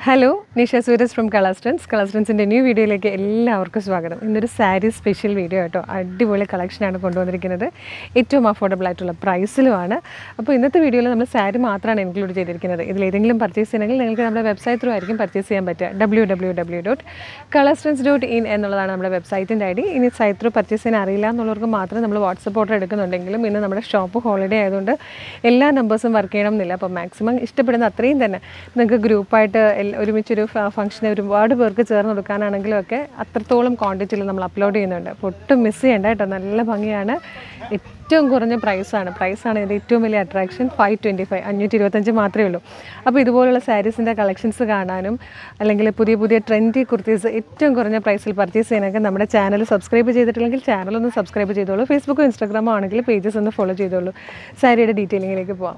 hello Nisha Sooraj from Colourstance കളർസ്റ്റൻസിൻ്റെ new വീഡിയോയിലേക്ക് എല്ലാവർക്കും സ്വാഗതം ഇന്നൊരു സാരി സ്പെഷ്യൽ വീഡിയോ കേട്ടോ അടിപൊളി കളക്ഷനാണ് കൊണ്ടുവന്നിരിക്കുന്നത് ഏറ്റവും അഫോർഡബിൾ ആയിട്ടുള്ള പ്രൈസിലുമാണ് അപ്പോൾ ഇന്നത്തെ വീഡിയോയിൽ നമ്മൾ സാരി മാത്രമാണ് ഇൻക്ലൂഡ് ചെയ്തിരിക്കുന്നത് ഇതിൽ ഏതെങ്കിലും പർച്ചേസ് ചെയ്യണമെങ്കിൽ നിങ്ങൾക്ക് നമ്മുടെ വെബ്സൈറ്റ് ത്രൂ ആയിരിക്കും പർച്ചേസ് ചെയ്യാൻ പറ്റുക W W W dot Colourstance dot in എന്നുള്ളതാണ് നമ്മുടെ വെബ്സൈറ്റിൻ്റെ ഐ ഡി ഇനി സൈറ്റ് ത്രൂ പർച്ചേസ് ചെയ്യാൻ അറിയില്ല എന്നുള്ളവർക്ക് മാത്രം നമ്മൾ വാട്സപ്പ് ഓർഡർ എടുക്കുന്നുണ്ടെങ്കിലും ഇന്ന് നമ്മുടെ ഷോപ്പ് ഹോളിഡേ ആയതുകൊണ്ട് എല്ലാ നമ്പേഴ്സും വർക്ക് ചെയ്യണം എന്നില്ല അപ്പോൾ മാക്സിമം ഇഷ്ടപ്പെടുന്ന അത്രയും തന്നെ നിങ്ങൾക്ക് ഗ്രൂപ്പായിട്ട് എൽ- ഒരുമിച്ചൊരു ഫംഗ്ഷന് ഒരുപാട് പേർക്ക് ചേർന്ന് കൊടുക്കാനാണെങ്കിലും ഒക്കെ അത്രത്തോളം ക്വാണ്ടിറ്റിയിൽ നമ്മൾ അപ്ലോഡ് ചെയ്യുന്നുണ്ട് അപ്പോൾ ഒട്ടും മിസ് ചെയ്യേണ്ട കേട്ടോ നല്ല ഭംഗിയാണ് ഏറ്റവും കുറഞ്ഞ പ്രൈസാണ് പ്രൈസാണ് ഇതിൻ്റെ ഏറ്റവും വലിയ അട്രാക്ഷൻ ഫൈവ് ട്വൻറ്റി ഫൈവ് അഞ്ഞൂറ്റി ഇരുപത്തഞ്ച് മാത്രമേ ഉള്ളൂ അപ്പോൾ ഇതുപോലുള്ള സാരീസിൻ്റെ കളക്ഷൻസ് കാണാനും അല്ലെങ്കിൽ പുതിയ പുതിയ ട്രെൻഡി കുർത്തീസ് ഏറ്റവും കുറഞ്ഞ പ്രൈസിൽ പർച്ചേസ് ചെയ്യാനൊക്കെ നമ്മുടെ ചാനൽ സബ്സ്ക്രൈബ് ചെയ്തിട്ടില്ലെങ്കിൽ ചാനൽ ഒന്ന് സബ്സ്ക്രൈബ് ചെയ്തോളൂ ഫേസ്ബുക്കോ ഇൻസ്റ്റാഗ്രാമോ ആണെങ്കിൽ പേജസ് ഒന്ന് ഫോളോ ചെയ്തോളൂ സാരിയുടെ ഡീറ്റെയിലിങ്ങിലേക്ക് പോവാം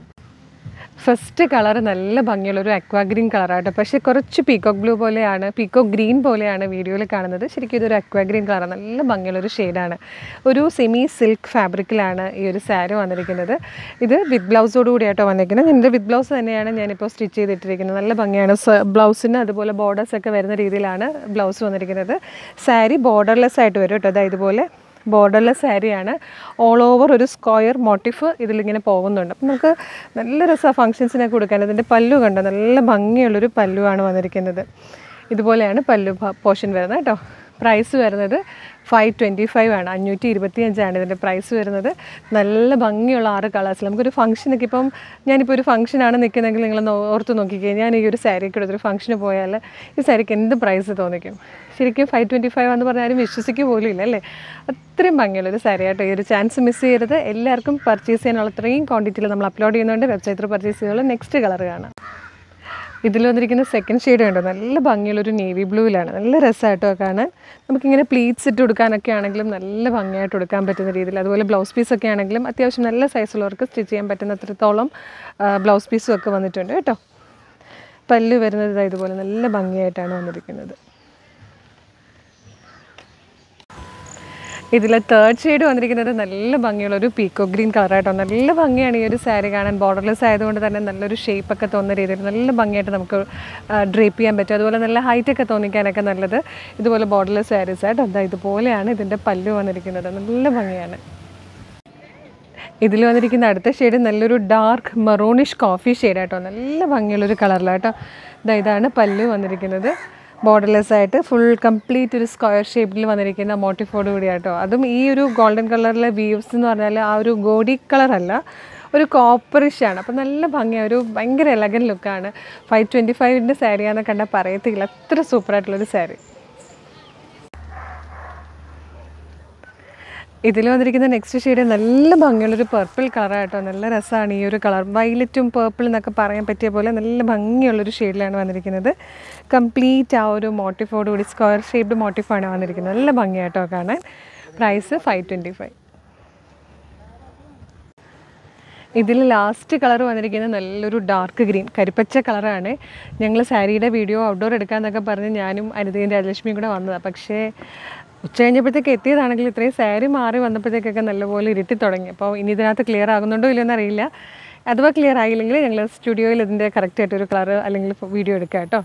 ഫസ്റ്റ് കളർ നല്ല ഭംഗിയുള്ള ഒരു അക്വാ ഗ്രീൻ കളറാട്ടോ പക്ഷേ കുറച്ച് പീക്കോക്ക് ബ്ലൂ പോലെയാണ് പീക്കോക്ക് ഗ്രീൻ പോലെയാണ് വീഡിയോയിൽ കാണുന്നത് ശരിക്കും ഇതൊരു അക്വാ ഗ്രീൻ കളർ നല്ല ഭംഗിയുള്ള ഒരു ഷെയ്ഡാണ് ഒരു സെമി സിൽക്ക് ഫാബ്രിക്കിലാണ് ഈ ഒരു സാരി വന്നിരിക്കുന്നത് ഇത് വിത്ത് ബ്ലൗസോട് കൂടിയായിട്ടോ വന്നിരിക്കുന്നത് എൻ്റെ വിത്ത് ബ്ലൗസ് തന്നെയാണ് ഞാനിപ്പോൾ സ്റ്റിച്ച് ചെയ്തിട്ടിരിക്കുന്നത് നല്ല ഭംഗിയാണ് ബ്ലൗസിന് അതുപോലെ ബോർഡേഴ്സ് ഒക്കെ വരുന്ന രീതിയിലാണ് ബ്ലൗസ് വന്നിരിക്കുന്നത് സാരി ബോർഡർലെസ് ആയിട്ട് വരും കേട്ടോ അതായത് ഇതുപോലെ ബോർഡർലെസ് സാരിയാണ് ഓൾ ഓവർ ഒരു സ്ക്വയർ മോട്ടിഫ് ഇതിലിങ്ങനെ പോകുന്നുണ്ട് അപ്പം നമുക്ക് നല്ല രസമാണ് ഫങ്ഷൻസിനൊക്കെ കൊടുക്കാൻ ഇതിൻ്റെ പല്ലു കണ്ടോ നല്ല ഭംഗിയുള്ളൊരു പല്ലുവാണ് വന്നിരിക്കുന്നത് ഇതുപോലെയാണ് പല്ലു പോർഷൻ വരുന്നത് കേട്ടോ പ്രൈസ് വരുന്നത് ഫൈവ് ട്വൻറ്റി ഫൈവ് ആണ് അഞ്ഞൂറ്റി ഇരുപത്തി അഞ്ചാണ് ഇതിൻ്റെ പ്രൈസ് വരുന്നത് നല്ല ഭംഗിയുള്ള ആറ് കളേഴ്സിൽ നമുക്കൊരു ഫംഗ്ഷനൊക്കെ ഇപ്പം ഞാനിപ്പോൾ ഒരു ഫംഗ്ഷനാണ് നിൽക്കുന്നതെങ്കിൽ നിങ്ങൾ ഓർത്ത് നോക്കിക്കേ ഞാൻ ഈ ഒരു സാരിക്ക് എടുത്തൊരു ഫംഗ്ഷന് പോയാൽ ഈ സാരിക്ക് എന്ത് പ്രൈസ് തോന്നിക്കും ശരിക്കും ഫൈവ് ട്വൻറ്റി ഫൈവ് എന്ന് പറഞ്ഞാലും വിശ്വസിക്കുക പോലും ഇല്ല അല്ലേ അത്രയും ഭംഗിയുള്ള ഒരു സാരി ആട്ടോ ഈ ഒരു ചാൻസ് മിസ് ചെയ്യരുത് എല്ലാവർക്കും പർച്ചേസ് ചെയ്യാനുള്ള അത്രയും ക്വാണ്ടിറ്റിയിൽ നമ്മൾ അപ്ലോഡ് ചെയ്യുന്നുണ്ട് വെബ്സൈറ്റിൽ പർച്ചേസ് ചെയ്തുള്ള നെക്സ്റ്റ് കളർ കാണാം ഇതിൽ വന്നിരിക്കുന്ന സെക്കൻഡ് ഷെയ്ഡ് കണ്ടോ നല്ല ഭംഗിയുള്ളൊരു നേവി ബ്ലൂവിലാണ് നല്ല രസമായിട്ടോ കാണാൻ നമുക്കിങ്ങനെ പ്ലീറ്റ്സ് ഇട്ട് കൊടുക്കാനൊക്കെ ആണെങ്കിലും നല്ല ഭംഗിയായിട്ട് കൊടുക്കാൻ പറ്റുന്ന രീതിയിൽ അതുപോലെ ബ്ലൗസ് പീസൊക്കെ ആണെങ്കിലും അത്യാവശ്യം നല്ല സൈസുള്ളവർക്ക് സ്റ്റിച്ച് ചെയ്യാൻ പറ്റുന്ന അത്രത്തോളം ബ്ലൗസ് പീസും ഒക്കെ വന്നിട്ടുണ്ട് കേട്ടോ പല്ല് വരുന്നത് ഇതാ ഇതുപോലെ നല്ല ഭംഗിയായിട്ടാണ് വന്നിരിക്കുന്നത് ഇതിലെ തേർഡ് ഷെയ്ഡ് വന്നിരിക്കുന്നത് നല്ല ഭംഗിയുള്ള ഒരു പീക്കോ ഗ്രീൻ കളറായിട്ടോ നല്ല ഭംഗിയാണ് ഈ ഒരു സാരി കാണാൻ ബോർഡർലെസ് ആയതുകൊണ്ട് തന്നെ നല്ലൊരു ഷേപ്പൊക്കെ തോന്നുന്ന രീതിയിൽ നല്ല ഭംഗിയായിട്ട് നമുക്ക് ഡ്രേപ്പ് ചെയ്യാൻ പറ്റും അതുപോലെ നല്ല ഹൈറ്റൊക്കെ തോന്നിക്കാനൊക്കെ നല്ലത് ഇതുപോലെ ബോർഡർലെസ് സാരീസ് ആയിട്ട് എന്താ ഇതുപോലെയാണ് ഇതിൻ്റെ പല്ലു വന്നിരിക്കുന്നത് നല്ല ഭംഗിയാണ് ഇതിൽ വന്നിരിക്കുന്ന അടുത്ത ഷെയ്ഡ് നല്ലൊരു ഡാർക്ക് മെറൂണിഷ് കോഫി ഷെയ്ഡായിട്ടോ നല്ല ഭംഗിയുള്ളൊരു കളറിലാട്ടോ ഇതാ ഇതാണ് പല്ലു വന്നിരിക്കുന്നത് ബോർഡർലെസ് ആയിട്ട് ഫുൾ കംപ്ലീറ്റ് ഒരു സ്ക്വയർ ഷേപ്പിൽ വന്നിരിക്കുന്ന മോട്ടിഫോട് കൂടിയാട്ടോ അതും ഈ ഒരു ഗോൾഡൻ കളറിലെ വീവ്സ് എന്ന് പറഞ്ഞാൽ ആ ഒരു ഗോഡി കളറല്ല ഒരു കോപ്പറിഷ് ആണ് അപ്പോൾ നല്ല ഭംഗിയാണ് ഒരു ഭയങ്കര എലഗൻ ലുക്കാണ് ഫൈവ് ട്വൻറ്റി ഫൈവിൻ്റെ സാരിയാന്ന് കണ്ടാൽ പറയത്തില്ല അത്ര സൂപ്പറായിട്ടുള്ളൊരു സാരി ഇതിൽ വന്നിരിക്കുന്ന നെക്സ്റ്റ് ഷെയ്ഡ് നല്ല ഭംഗിയുള്ളൊരു പർപ്പിൾ കളറായിട്ടോ നല്ല രസമാണ് ഈ ഒരു കളർ വയലറ്റും പേർപ്പിൾ എന്നൊക്കെ പറയാൻ പറ്റിയ പോലെ നല്ല ഭംഗിയുള്ളൊരു ഷെയ്ഡിലാണ് വന്നിരിക്കുന്നത് കംപ്ലീറ്റ് ആ ഒരു മോട്ടിഫോട് കൂടി സ്ക്വയർ ഷേപ്ഡ് മോട്ടിഫാണ് വന്നിരിക്കുന്നത് നല്ല ഭംഗിയായിട്ടോ കാണാൻ പ്രൈസ് ഫൈവ് ട്വൻറ്റി ഫൈവ് ഇതിൽ ലാസ്റ്റ് കളർ വന്നിരിക്കുന്നത് നല്ലൊരു ഡാർക്ക് ഗ്രീൻ കരിപ്പച്ച കളറാണ് ഞങ്ങൾ സാരിയുടെ വീഡിയോ ഔട്ട്ഡോർ എടുക്കാമെന്നൊക്കെ പറഞ്ഞ് ഞാനും അനിതയും രാജലക്ഷ്മിയും കൂടെ വന്നതാണ് പക്ഷേ ഉച്ച കഴിഞ്ഞപ്പോഴത്തേക്ക് എത്തിയതാണെങ്കിൽ ഇത്രയും സാരി മാറി വന്നപ്പോഴത്തേക്കൊക്കെ നല്ലപോലെ ഇരുട്ടി തുടങ്ങി അപ്പോൾ ഇനി ഇതിനകത്ത് ക്ലിയർ ആകുന്നുണ്ടോ ഇല്ലയോ എന്നറിയില്ല അഥവാ ക്ലിയർ ആയില്ലെങ്കിൽ ഞങ്ങൾ സ്റ്റുഡിയോയിൽ ഇതിൻ്റെ കറക്റ്റായിട്ടൊരു കളർ അല്ലെങ്കിൽ വീഡിയോ എടുക്കാം കേട്ടോ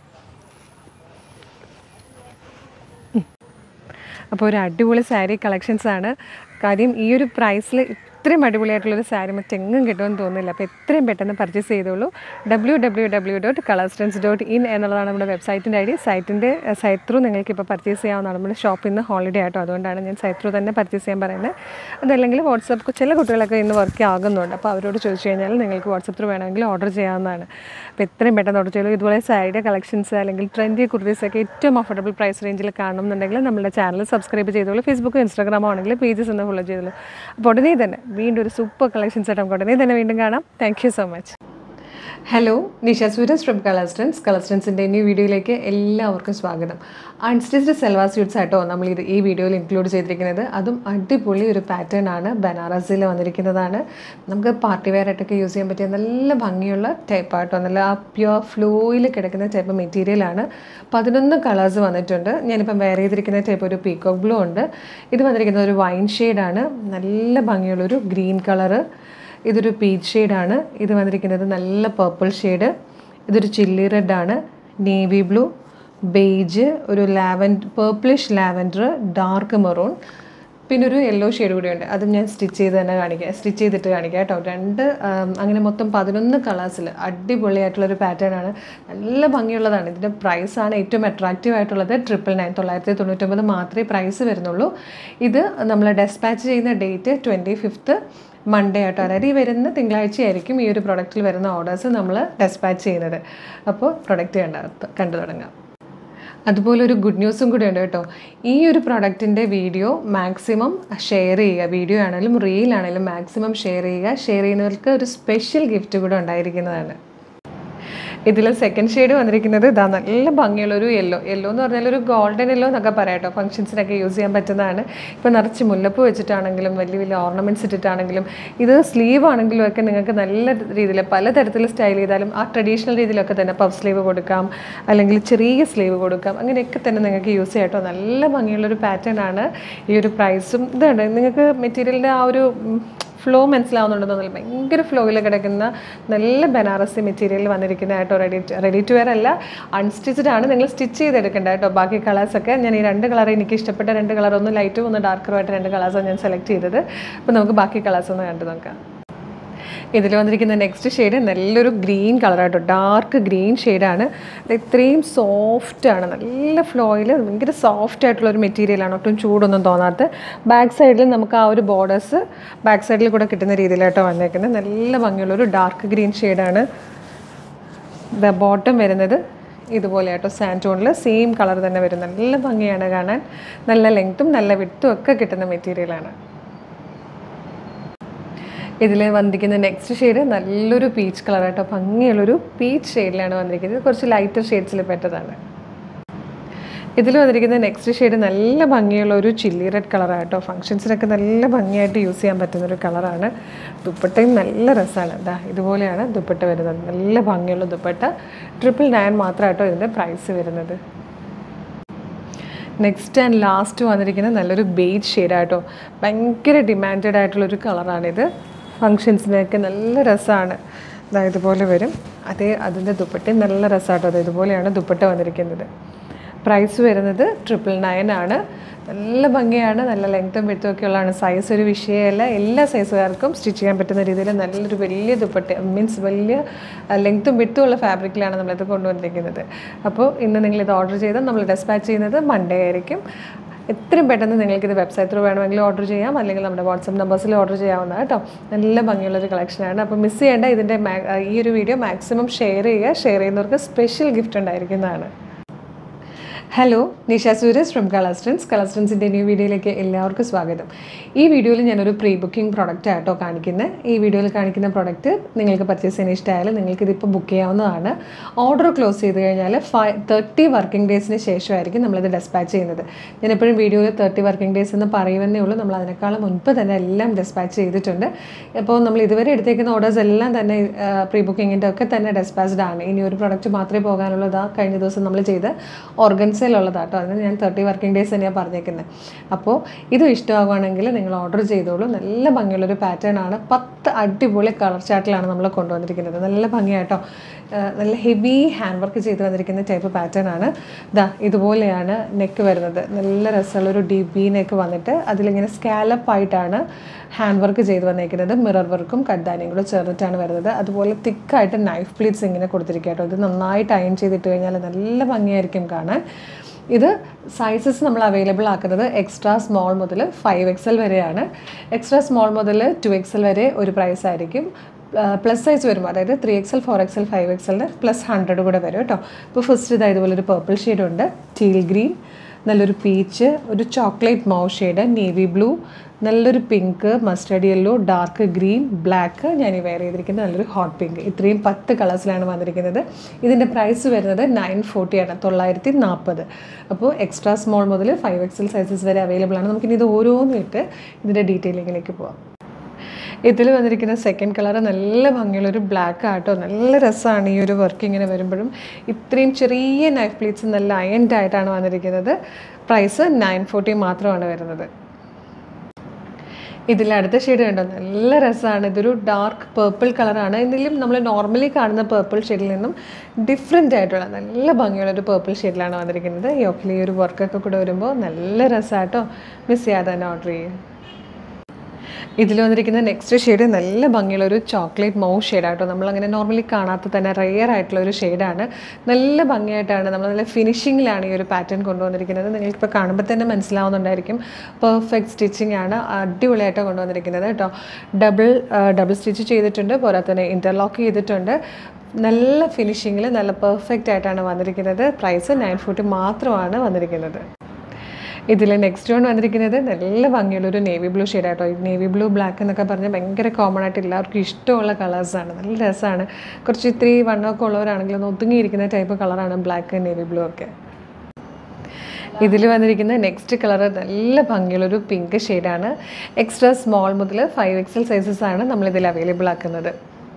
അപ്പോൾ ഒരു അടിപൊളി സാരി കളക്ഷൻസ് ആണ് കാര്യം ഈ ഒരു പ്രൈസിൽ ഇത്രയും അടിപൊളിയായിട്ടുള്ളൊരു സാരി മറ്റെങ്ങും കിട്ടുമെന്ന് തോന്നുന്നില്ല അപ്പോൾ എത്രയും പെട്ടെന്ന് പർച്ചേസ് ചെയ്തോളൂ W W W dot Colourstance dot in എന്നുള്ളതാണ് നമ്മുടെ വെബ്സൈറ്റിൻ്റെ ഐ ഡി സൈറ്റിൻ്റെ സൈറ്റ് ത്രൂ നിങ്ങൾക്ക് ഇപ്പോൾ പർച്ചേസ് ചെയ്യാവുന്നതാണ് നമ്മുടെ ഷോപ്പിൽ നിന്ന് ഹോളിഡേ ആട്ടോ അതുകൊണ്ടാണ് ഞാൻ സൈറ്റ് ത്രൂ തന്നെ പർച്ചേസ് ചെയ്യാൻ പറയുന്നത് അതല്ലെങ്കിൽ വാട്സപ്പ് ചില കുട്ടികളൊക്കെ ഇന്ന് വർക്ക് ആകുന്നുണ്ട് അപ്പോൾ അവരോട് ചോദിച്ചു കഴിഞ്ഞാൽ നിങ്ങൾക്ക് വാട്സപ്പ് ത്രൂ വേണമെങ്കിൽ ഓർഡർ ചെയ്യാവുന്നതാണ് അപ്പോൾ എത്രയും പെട്ടെന്ന് ഓർഡർ ചെയ്തു ഇതുപോലെ സാരിയുടെ കളക്ഷൻസ് അല്ലെങ്കിൽ ട്രെൻഡി കുർത്തീസ് ഒക്കെ ഏറ്റവും അഫോർഡബിൾ പ്രൈസ് റേഞ്ചിൽ കാണുന്നുണ്ടെങ്കിൽ നമ്മുടെ ചാനൽ സബ്സ്ക്രൈബ് ചെയ്തോളൂ ഫേസ്ബുക്കോ ഇൻസ്റ്റാഗ്രാമോ ആണെങ്കിൽ പേജസ് ഒന്ന് ഫോളോ ചെയ്തോളൂ അപ്പോൾ ഉടനെ തന്നെ വീണ്ടും ഒരു സൂപ്പർ കളക്ഷൻസ് ആയിട്ട് നമുക്ക് ഉടനെ തന്നെ വീണ്ടും കാണാം thank you so much hello Nisha Sooraj from Colourstance കളർസ്റ്റൻസിൻ്റെ ന്യൂ വീഡിയോയിലേക്ക് എല്ലാവർക്കും സ്വാഗതം അൺസ്റ്റിച്ച്ഡ് സെൽവാർ സ്യൂട്ട്സ് ആയിട്ടോ നമ്മൾ ഇത് ഈ വീഡിയോയിൽ ഇൻക്ലൂഡ് ചെയ്തിരിക്കുന്നത് അതും അടിപൊളി ഒരു പാറ്റേൺ ആണ് ബനാറസിൽ വന്നിരിക്കുന്നതാണ് നമുക്ക് പാർട്ടി വെയർ ആയിട്ടൊക്കെ യൂസ് ചെയ്യാൻ പറ്റിയ നല്ല ഭംഗിയുള്ള ടൈപ്പ് ആട്ടോ നല്ല ആ പ്യുവർ ഫ്ലോയിൽ കിടക്കുന്ന ടൈപ്പ് മെറ്റീരിയലാണ് പതിനൊന്ന് കളേഴ്സ് വന്നിട്ടുണ്ട് ഞാനിപ്പം വെയർ ചെയ്തിരിക്കുന്ന ടൈപ്പ് ഒരു പീക്കോക്ക് ബ്ലൂ ഉണ്ട് ഇത് വന്നിരിക്കുന്നത് ഒരു വൈൻ ഷെയ്ഡാണ് നല്ല ഭംഗിയുള്ളൊരു ഗ്രീൻ കളറ് ഇതൊരു പീച്ച് ഷെയ്ഡാണ് ഇത് വന്നിരിക്കുന്നത് നല്ല പർപ്പിൾ ഷെയ്ഡ് ഇതൊരു ചില്ലി റെഡാണ് നേവി ബ്ലൂ ബേജ് ഒരു lavender purplish lavender dark maroon പിന്നെ ഒരു യെല്ലോ ഷെയ്ഡ് കൂടിയുണ്ട് അതും ഞാൻ സ്റ്റിച്ച് ചെയ്ത് തന്നെ കാണിക്കാം സ്റ്റിച്ച് ചെയ്തിട്ട് കാണിക്കാം കേട്ടോ രണ്ട് ആം, അങ്ങനെ മൊത്തം പതിനൊന്ന് കളേഴ്സിൽ അടിപൊളിയായിട്ടുള്ളൊരു പാറ്റേൺ ആണ് നല്ല ഭംഗിയുള്ളതാണ് ഇതിൻ്റെ പ്രൈസാണ് ഏറ്റവും അട്രാക്റ്റീവ് ആയിട്ടുള്ളത് ട്രിപ്പിൾ നയൻ തൊള്ളായിരത്തി തൊണ്ണൂറ്റൊമ്പത് മാത്രമേ പ്രൈസ് വരുന്നുള്ളൂ ഇത് നമ്മൾ ഡെസ്പാച്ച് ചെയ്യുന്ന ഡേറ്റ് ട്വൻറ്റി ഫിഫ്ത്ത് മൺഡേ ആട്ടോ അതായത് ഈ വരുന്ന തിങ്കളാഴ്ചയായിരിക്കും ഈ ഒരു പ്രൊഡക്റ്റിൽ വരുന്ന ഓർഡേഴ്സ് നമ്മൾ ഡെസ്പാച്ച് ചെയ്യുന്നത് അപ്പോൾ പ്രൊഡക്റ്റ് കണ്ട കണ്ടു തുടങ്ങാം അതുപോലെ ഒരു ഗുഡ് ന്യൂസും കൂടി ഉണ്ട് കേട്ടോ ഈ ഒരു പ്രൊഡക്റ്റിൻ്റെ വീഡിയോ മാക്സിമം ഷെയർ ചെയ്യുക വീഡിയോ ആണെങ്കിലും റീൽ ആണെങ്കിലും മാക്സിമം ഷെയർ ചെയ്യുക ഷെയർ ചെയ്യുന്നവർക്ക് ഒരു സ്പെഷ്യൽ ഗിഫ്റ്റ് കൂടെ ഉണ്ടായിരിക്കുന്നതാണ് ഇതിൽ സെക്കൻഡ് ഷെയ്ഡ് വന്നിരിക്കുന്നത് ഇതാ നല്ല ഭംഗിയുള്ള ഒരു യെല്ലോ യെല്ലോ എന്ന് പറഞ്ഞാൽ ഒരു ഗോൾഡൻ യെല്ലോ എന്നൊക്കെ പറയാം കേട്ടോ ഫംഗ്ഷൻസിനൊക്കെ യൂസ് ചെയ്യാൻ പറ്റുന്നതാണ് ഇപ്പോൾ നിറച്ച് മുല്ലപ്പ് വെച്ചിട്ടാണെങ്കിലും വലിയ വലിയ ഓർണമെൻറ്റ്സ് ഇട്ടിട്ടാണെങ്കിലും ഇത് സ്ലീവ് ആണെങ്കിലും ഒക്കെ നിങ്ങൾക്ക് നല്ല രീതിയിൽ പലതരത്തിൽ സ്റ്റൈൽ ചെയ്താലും ആ ട്രഡീഷണൽ രീതിയിലൊക്കെ തന്നെ പഫ് സ്ലീവ് കൊടുക്കാം അല്ലെങ്കിൽ ചെറിയ സ്ലീവ് കൊടുക്കാം അങ്ങനെയൊക്കെ തന്നെ നിങ്ങൾക്ക് യൂസ് ചെയ്യാം കേട്ടോ നല്ല ഭംഗിയുള്ളൊരു പാറ്റേൺ ആണ് ഈ ഒരു പ്രൈസും ഇതാണ് നിങ്ങൾക്ക് മെറ്റീരിയലിൻ്റെ ആ ഒരു ഉം, ഫ്ലോ മനസ്സിലാവുന്നുണ്ടെന്ന് തോന്നില്ല ഭയങ്കര ഫ്ലോയിൽ കിടക്കുന്ന നല്ല ബനാറസി മെറ്റീരിയൽ വന്നിരിക്കുന്ന കേട്ടോ റെഡി റെഡി ടു വെയർ അല്ല അൺസ്റ്റിച്ചഡ് ആണ് നിങ്ങൾ സ്റ്റിച്ച് ചെയ്തെടുക്കേണ്ട കേട്ടോ ബാക്കി കളേഴ്സൊക്കെ ഞാൻ ഈ രണ്ട് കളർ എനിക്ക് ഇഷ്ടപ്പെട്ട രണ്ട് കളർ ഒന്ന് ലൈറ്റും ഒന്ന് ഡാർക്കറുമായിട്ട് രണ്ട് കളേഴ്സാണ് ഞാൻ സെലക്ട് ചെയ്തത് അപ്പോൾ നമുക്ക് ബാക്കി കളേഴ്സ് ഒന്ന് കണ്ടു നോക്കാം ഇതിൽ വന്നിരിക്കുന്ന നെക്സ്റ്റ് ഷെയ്ഡ് നല്ലൊരു ഗ്രീൻ കളറാട്ടോ ഡാർക്ക് ഗ്രീൻ ഷെയ്ഡാണ് ഇത് ഇത്രയും സോഫ്റ്റാണ് നല്ല ഫ്ലോയിൽ ഭയങ്കര സോഫ്റ്റ് ആയിട്ടുള്ള ഒരു മെറ്റീരിയലാണ് ഒട്ടും ചൂടൊന്നും തോന്നാത്ത ബാക്ക് സൈഡിൽ നമുക്ക് ആ ഒരു ബോർഡേഴ്സ് ബാക്ക് സൈഡിൽ കൂടെ കിട്ടുന്ന രീതിയിലാട്ടോ വന്നേക്കുന്നത് നല്ല ഭംഗിയുള്ളൊരു ഡാർക്ക് ഗ്രീൻ ഷെയ്ഡാണ് ദ ബോട്ടം വരുന്നത് ഇതുപോലെ കേട്ടോ സാൻറ്റോണിൽ സെയിം കളർ തന്നെ വരും നല്ല ഭംഗിയാണ് കാണാൻ നല്ല ലെങ്ത്തും നല്ല വിട്ടും ഒക്കെ കിട്ടുന്ന മെറ്റീരിയലാണ് ഇതിൽ വന്നിരിക്കുന്ന നെക്സ്റ്റ് ഷെയ്ഡ് നല്ലൊരു പീച്ച് കളർ കേട്ടോ ഭംഗിയുള്ളൊരു പീച്ച് ഷെയ്ഡിലാണ് വന്നിരിക്കുന്നത് ഇത് കുറച്ച് ലൈറ്റർ ഷെയ്ഡ്സിൽ പെട്ടതാണ് ഇതിൽ വന്നിരിക്കുന്ന നെക്സ്റ്റ് ഷെയ്ഡ് നല്ല ഭംഗിയുള്ള ഒരു ചില്ലി റെഡ് കളറാണ് കേട്ടോ ഫംഗ്ഷൻസിനൊക്കെ നല്ല ഭംഗിയായിട്ട് യൂസ് ചെയ്യാൻ പറ്റുന്ന ഒരു കളറാണ് ദുപ്പട്ടയും നല്ല രസമാണ് ഇതാ ഇതുപോലെയാണ് ദുപ്പട്ട വരുന്നത് നല്ല ഭംഗിയുള്ള ദുപ്പട്ട ട്രിപ്പിൾ നയൻ മാത്രം കേട്ടോ ഇതിൻ്റെ പ്രൈസ് വരുന്നത് നെക്സ്റ്റ് ആൻഡ് ലാസ്റ്റ് വന്നിരിക്കുന്നത് നല്ലൊരു ബേജ് ഷെയ്ഡായിട്ടോ ഭയങ്കര ഡിമാൻഡഡ് ആയിട്ടുള്ളൊരു കളറാണിത് ഫങ്ഷൻസിനൊക്കെ നല്ല രസമാണ് ഇതാ ഇതുപോലെ വരും അതേ അതിൻ്റെ ദുപ്പട്ടയും നല്ല രസമാട്ടോ അത് ഇതുപോലെയാണ് ദുപ്പട്ട വന്നിരിക്കുന്നത് പ്രൈസ് വരുന്നത് ട്രിപ്പിൾ നയൻ ആണ് നല്ല ഭംഗിയാണ് നല്ല ലെങ്ത്തും വിട്ടും ഒക്കെ ഉള്ളതാണ് സൈസ് ഒരു വിഷയമല്ല എല്ലാ സൈസുകാർക്കും സ്റ്റിച്ച് ചെയ്യാൻ പറ്റുന്ന രീതിയിൽ നല്ലൊരു വലിയ ദുപ്പട്ട മീൻസ് വലിയ ലെങ്ത്തും വിട്ടും ഉള്ള ഫാബ്രിക്കിലാണ് നമ്മളിത് കൊണ്ടുവന്നിരിക്കുന്നത് അപ്പോൾ ഇന്ന് നിങ്ങളിത് ഓർഡർ ചെയ്താൽ നമ്മൾ ഡെസ്പാച്ച് ചെയ്യുന്നത് മൺഡേ ആയിരിക്കും എത്രയും പെട്ടെന്ന് നിങ്ങൾക്ക് ഇത് വെബ്സൈറ്റ് ത്രൂ വേണമെങ്കിൽ ഓർഡർ ചെയ്യാം അല്ലെങ്കിൽ നമ്മുടെ വാട്സപ്പ് നമ്പേഴ്സിൽ ഓർഡർ ചെയ്യാവുന്നതാണ് കേട്ടോ നല്ല ഭംഗിയുള്ളൊരു കളക്ഷനാണ് അപ്പോൾ മിസ് ചെയ്യേണ്ട ഇതിൻ്റെ മാ- ഈ ഒരു വീഡിയോ മാക്സിമം ഷെയർ ചെയ്യുക ഷെയർ ചെയ്യുന്നവർക്ക് സ്പെഷ്യൽ ഗിഫ്റ്റ് ഉണ്ടായിരിക്കുന്നതാണ് hello Nisha Sooraj from Colourstance കളസ്റ്റൻസിൻ്റെ ന്യൂ വീഡിയോയിലേക്ക് എല്ലാവർക്കും സ്വാഗതം ഈ വീഡിയോയിൽ ഞാനൊരു പ്രീ ബുക്കിംഗ് പ്രൊഡക്റ്റ് ആട്ടോ കാണിക്കുന്നത് ഈ വീഡിയോയിൽ കാണിക്കുന്ന പ്രൊഡക്റ്റ് നിങ്ങൾക്ക് പർച്ചേസ് ചെയ്യാൻ ഇഷ്ടമായാലും നിങ്ങൾക്ക് ഇതിപ്പോൾ ബുക്ക് ചെയ്യാവുന്നതാണ് ഓർഡർ ക്ലോസ് ചെയ്ത് കഴിഞ്ഞാൽ ഫൈവ് തേർട്ടി വർക്കിംഗ് ഡേയ്സിന് ശേഷമായിരിക്കും നമ്മളിത് ഡെസ്പാച്ച് ചെയ്യുന്നത് ഞാൻ എപ്പോഴും വീഡിയോയിൽ തേർട്ടി വർക്കിംഗ് ഡേയ്സ് എന്ന് പറയുന്നേ ഉള്ളൂ നമ്മൾ അതിനേക്കാളും മുൻപ് തന്നെ എല്ലാം ഡെസ്പാച്ച് ചെയ്തിട്ടുണ്ട് അപ്പോൾ നമ്മൾ ഇതുവരെ എടുത്തേക്കുന്ന ഓർഡേഴ്സ് എല്ലാം തന്നെ പ്രീ ബുക്കിങ്ങിൻ്റെ ഒക്കെ തന്നെ ഡെസ്പാച്ച്ഡ് ആണ് ഇനി ഒരു പ്രൊഡക്റ്റ് മാത്രമേ പോകാനുള്ളതാ കഴിഞ്ഞ ദിവസം നമ്മൾ ചെയ്ത ഓർഗൻസയിലുള്ളതാട്ടോ അതിന് ഞാൻ തേർട്ടി വർക്കിംഗ് ഡേയ്സ് തന്നെയാണ് പറഞ്ഞേക്കുന്നത് അപ്പോൾ ഇത് ഇഷ്ടമാകുവാണെങ്കിൽ നിങ്ങൾ ഓർഡർ ചെയ്തോളൂ നല്ല ഭംഗിയുള്ളൊരു പാറ്റേൺ ആണ് പത്ത് അടിപൊളി കളർ ചാർട്ടിലാണ് നമ്മൾ കൊണ്ടുവന്നിരിക്കുന്നത് നല്ല ഭംഗിയാട്ടോ ആ, നല്ല ഹെവി ഹാൻഡ് വർക്ക് ചെയ്ത് വന്നിരിക്കുന്ന ടൈപ്പ് പാറ്റേൺ ആണ് ദാ ഇതുപോലെയാണ് നെക്ക് വരുന്നത് നല്ല രസമുള്ളൊരു ഡീപ് ബി നെക്ക് വന്നിട്ട് അതിലിങ്ങനെ സ്കാലപ്പ് ആയിട്ടാണ് ഹാൻഡ് വർക്ക് ചെയ്ത് വന്നേക്കുന്നത് മിറർ വർക്കും കഡ്ദാനിയും കൂടെ ചേർന്നിട്ടാണ് വരുന്നത് അതുപോലെ തിക്കായിട്ട് നൈഫ് പ്ലീറ്റ്സ് ഇങ്ങനെ കൊടുത്തിരിക്കുക കേട്ടോ ഇത് നന്നായിട്ട് അയൺ ചെയ്തിട്ട് കഴിഞ്ഞാൽ നല്ല ഭംഗിയായിരിക്കും കാണാൻ ഇത് സൈസസ് നമ്മൾ അവൈലബിൾ ആക്കുന്നത് എക്സ്ട്രാ സ്മോൾ മുതൽ ഫൈവ് എക്സൽ വരെയാണ് എക്സ്ട്രാ സ്മോൾ മുതൽ ടു എക്സൽ വരെ ഒരു പ്രൈസ് ആയിരിക്കും പ്ലസ് സൈസ് വരുമ്പോൾ അതായത് three XL four XL five എക്സലിന് പ്ലസ് ഹൺഡ്രഡ് കൂടെ വരും കേട്ടോ ഇപ്പോൾ ഫസ്റ്റ് ഇതാ ഇതുപോലെ ഒരു പേർപ്പിൾ ഷെയ്ഡുണ്ട് ടീൽ ഗ്രീൻ നല്ലൊരു പീച്ച് ഒരു chocolate mauve shade navy blue നല്ലൊരു pink mustard yellow dark green black ഞാൻ ഈ വെയർ ചെയ്തിരിക്കുന്നത് നല്ലൊരു ഹോട്ട് പിങ്ക് ഇത്രയും പത്ത് കളേഴ്സിലാണ് വന്നിരിക്കുന്നത് ഇതിൻ്റെ പ്രൈസ് വരുന്നത് നയൻ ഫോർട്ടിയാണ് തൊള്ളായിരത്തി നാൽപ്പത് അപ്പോൾ എക്സ്ട്രാ സ്മോൾ മുതൽ ഫൈവ് എക്സൽ സൈസസ് വരെ അവൈലബിൾ ആണ് നമുക്കിനി ഇത് ഓരോന്നും ഇട്ട് ഇതിൻ്റെ ഡീറ്റെയിലിങ്ങിലേക്ക് പോവാം ഇതിൽ വന്നിരിക്കുന്ന സെക്കൻഡ് കളർ നല്ല ഭംഗിയുള്ളൊരു ബ്ലാക്ക് ആട്ടോ നല്ല രസമാണ് ഈ ഒരു വർക്ക് ഇങ്ങനെ വരുമ്പോഴും ഇത്രയും ചെറിയ നൈഫ് പ്ലീറ്റ്സ് നല്ല അയൻഡ് ആയിട്ടാണ് വന്നിരിക്കുന്നത് പ്രൈസ് നയൻ ഫോർട്ടി മാത്രമാണ് വരുന്നത് ഇതിൽ അടുത്ത ഷെയ്ഡ് കണ്ടോ നല്ല രസമാണ് ഇതൊരു ഡാർക്ക് പേർപ്പിൾ കളറാണ് എന്തെങ്കിലും നമ്മൾ നോർമലി കാണുന്ന പേർപ്പിൾ ഷെയ്ഡിൽ നിന്നും ഡിഫറെൻ്റ് ആയിട്ടുള്ള നല്ല ഭംഗിയുള്ള ഒരു പേർപ്പിൾ ഷെയ്ഡിലാണ് വന്നിരിക്കുന്നത് യോക്കിൽ ഈ ഒരു വർക്കൊക്കെ കൂടെ വരുമ്പോൾ നല്ല രസമാട്ടോ മിസ് ചെയ്യാതെ തന്നെ ഓർഡർ ചെയ്യും ഇതിൽ വന്നിരിക്കുന്ന നെക്സ്റ്റ് ഷെയ്ഡ് നല്ല ഭംഗിയുള്ള ഒരു ചോക്ലേറ്റ് മൗ ഷെയ്ഡാട്ടോ നമ്മളങ്ങനെ നോർമലി കാണാത്ത തന്നെ റെയർ ആയിട്ടുള്ള ഒരു ഷെയ്ഡാണ് നല്ല ഭംഗിയായിട്ടാണ് നമ്മൾ നല്ല ഫിനിഷിങ്ങിലാണ് ഈ ഒരു പാറ്റേൺ കൊണ്ടുവന്നിരിക്കുന്നത് നിങ്ങൾക്കിപ്പോൾ കാണുമ്പോൾ തന്നെ മനസ്സിലാവുന്നുണ്ടായിരിക്കും പെർഫെക്റ്റ് സ്റ്റിച്ചിങ് ആണ് അടിപൊളിയായിട്ട് കൊണ്ടുവന്നിരിക്കുന്നത് കേട്ടോ ഡബിൾ ഡബിൾ സ്റ്റിച്ച് ചെയ്തിട്ടുണ്ട് പോരാ തന്നെ ഇൻ്റർലോക്ക് ചെയ്തിട്ടുണ്ട് നല്ല ഫിനിഷിങ്ങിൽ നല്ല പെർഫെക്റ്റ് ആയിട്ടാണ് വന്നിരിക്കുന്നത് പ്രൈസ് നയൻ ഫോർട്ടി മാത്രമാണ് വന്നിരിക്കുന്നത് ഇതിൽ നെക്സ്റ്റ് വൺ വന്നിരിക്കുന്നത് നല്ല ഭംഗിയുള്ള ഒരു നേവി ബ്ലൂ ഷെയ്ഡാട്ടോ ഈ നേവി ബ്ലൂ ബ്ലാക്ക് എന്നൊക്കെ പറഞ്ഞാൽ ഭയങ്കര കോമൺ ആയിട്ട് എല്ലാവർക്കും ഇഷ്ടമുള്ള കളേഴ്സാണ് നല്ല രസമാണ് കുറച്ച് ഇത്തിരി വണ്ണമൊക്കെ ഉള്ളവരാണെങ്കിൽ ഒന്ന് ഒതുങ്ങിയിരിക്കുന്ന ടൈപ്പ് കളറാണ് ബ്ലാക്ക് നേവി ബ്ലൂ ഒക്കെ ഇതിൽ വന്നിരിക്കുന്ന നെക്സ്റ്റ് കളർ നല്ല ഭംഗിയുള്ളൊരു പിങ്ക് ഷെയ്ഡാണ് എക്സ്ട്രാ സ്മോൾ മുതൽ ഫൈവ് എക്സൽ സൈസസ് ആണ് നമ്മളിതിൽ അവൈലബിൾ ആക്കുന്നത്